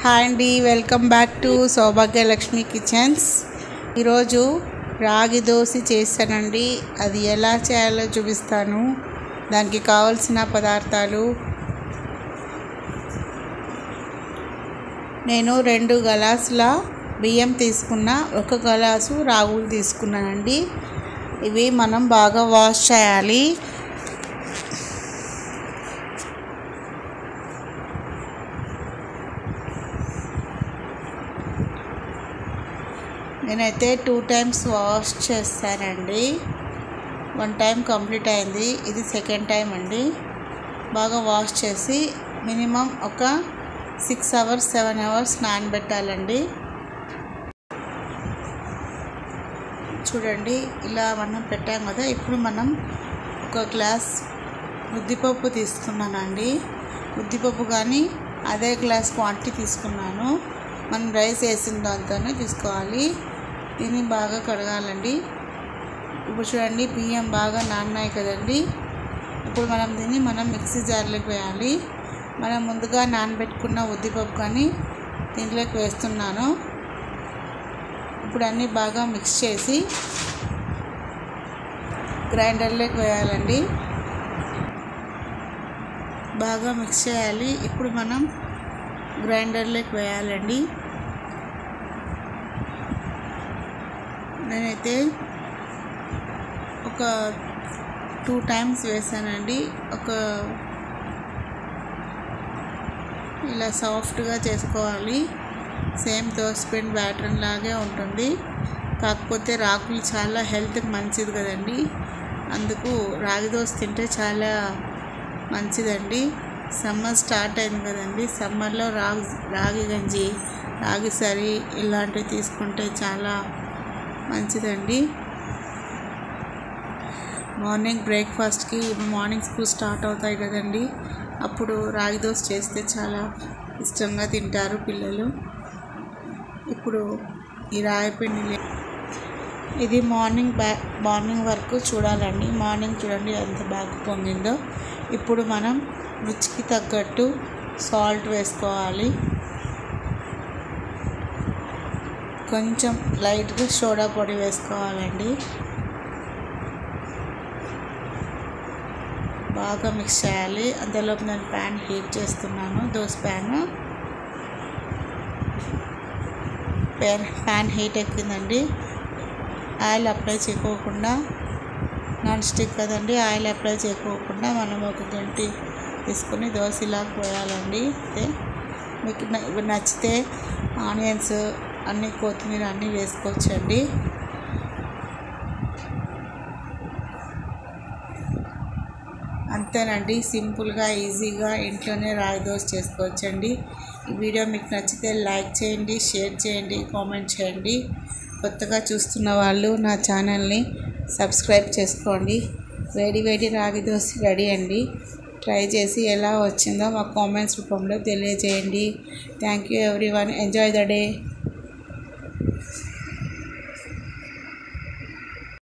hi అండి welcome back to Saubhagyalakshmi kitchens ఈరోజు రాగి దోశ చేస్తానండి అది ఎలా చేయాలో చూపిస్తాను దానికి కావలసిన పదార్థాలు నేను రెండు గలాసుల బియ్యం తీసుకున్న ఒక గలాసు రాగులు తీసుకున్నానండి ఇవి మనం బాగా వాష్ చేయాలి నేనైతే టూ టైమ్స్ వాష్ చేస్తానండి వన్ టైం కంప్లీట్ అయింది ఇది సెకండ్ టైం అండి బాగా వాష్ చేసి మినిమం ఒక సిక్స్ అవర్స్ సెవెన్ అవర్స్ నానబెట్టాలండి చూడండి ఇలా మనం పెట్టాం కదా ఇప్పుడు మనం ఒక గ్లాస్ ఉద్దిపప్పు తీసుకున్నానండి ఉద్దిపప్పు కానీ అదే గ్లాస్ క్వాంటిటీ తీసుకున్నాను మనం రైస్ వేసిన దాంతోనే తీసుకోవాలి దీన్ని బాగా కడగాలండి ఇప్పుడు చూడండి బియ్యం బాగా నాన్నాయి కదండి ఇప్పుడు మనం దీన్ని మనం మిక్సీ జార్లోకి వేయాలి మనం ముందుగా నానబెట్టుకున్న ఉద్దిపప్పు కానీ దీంట్లోకి వేస్తున్నాను ఇప్పుడు అన్నీ బాగా మిక్స్ చేసి గ్రైండర్లోకి వేయాలండి బాగా మిక్స్ చేయాలి ఇప్పుడు మనం గ్రైండర్లోకి వేయాలండి నేనైతే ఒక టూ టైమ్స్ వేసానండి ఒక ఇలా సాఫ్ట్గా చేసుకోవాలి సేమ్ దోసపిండి బ్యాటర్ లాగే ఉంటుంది కాకపోతే రాగులు చాలా హెల్త్కి మంచిది కదండి అందుకు రాగి దోశ తింటే చాలా మంచిదండి సమ్మర్ స్టార్ట్ అయింది కదండి సమ్మర్లో రాగి రాగి గంజి రాగి సరి ఇలాంటివి తీసుకుంటే చాలా మంచిదండి మార్నింగ్ బ్రేక్ఫాస్ట్కి మార్నింగ్ స్కూల్ స్టార్ట్ అవుతాయి కదండి అప్పుడు రాగి దోశ చేస్తే చాలా ఇష్టంగా తింటారు పిల్లలు ఇప్పుడు ఈ రాగి పిండి ఇది మార్నింగ్ బ్యా మార్నింగ్ వరకు చూడాలండి మార్నింగ్ చూడండి ఎంత బాగా పొంగిందో ఇప్పుడు మనం రుచికి తగ్గట్టు సాల్ట్ వేసుకోవాలి కొంచెం లైట్గా సోడా పొడి వేసుకోవాలండి బాగా మిక్స్ చేయాలి అంతలోపు నేను ప్యాన్ హీట్ చేస్తున్నాను dosa pan pan pan heat ఎక్కిందండి ఆయిల్ అప్లై చేయకోకుండా నాన్ స్టిక్ కదండి ఆయిల్ అప్లై చేయకోకుండా మనం ఒక గంటి తీసుకొని దోశ ఇలా పోయాలండి అయితే మీకు నచ్చితే ఆనియన్స్ అన్నీ కొత్తిమీర అన్నీ వేసుకోవచ్చండి అంతేనండి సింపుల్గా ఈజీగా ఇంట్లోనే రాగి దోశ చేసుకోవచ్చండి ఈ వీడియో మీకు నచ్చితే లైక్ చేయండి షేర్ చేయండి కామెంట్ చేయండి కొత్తగా చూస్తున్న వాళ్ళు నా ఛానల్ని సబ్స్క్రైబ్ చేసుకోండి వేడి వేడి రాగి దోశ రెడీ అండి ట్రై చేసి ఎలా వచ్చిందో మా కామెంట్స్ రూపంలో తెలియజేయండి thank you everyone enjoy the day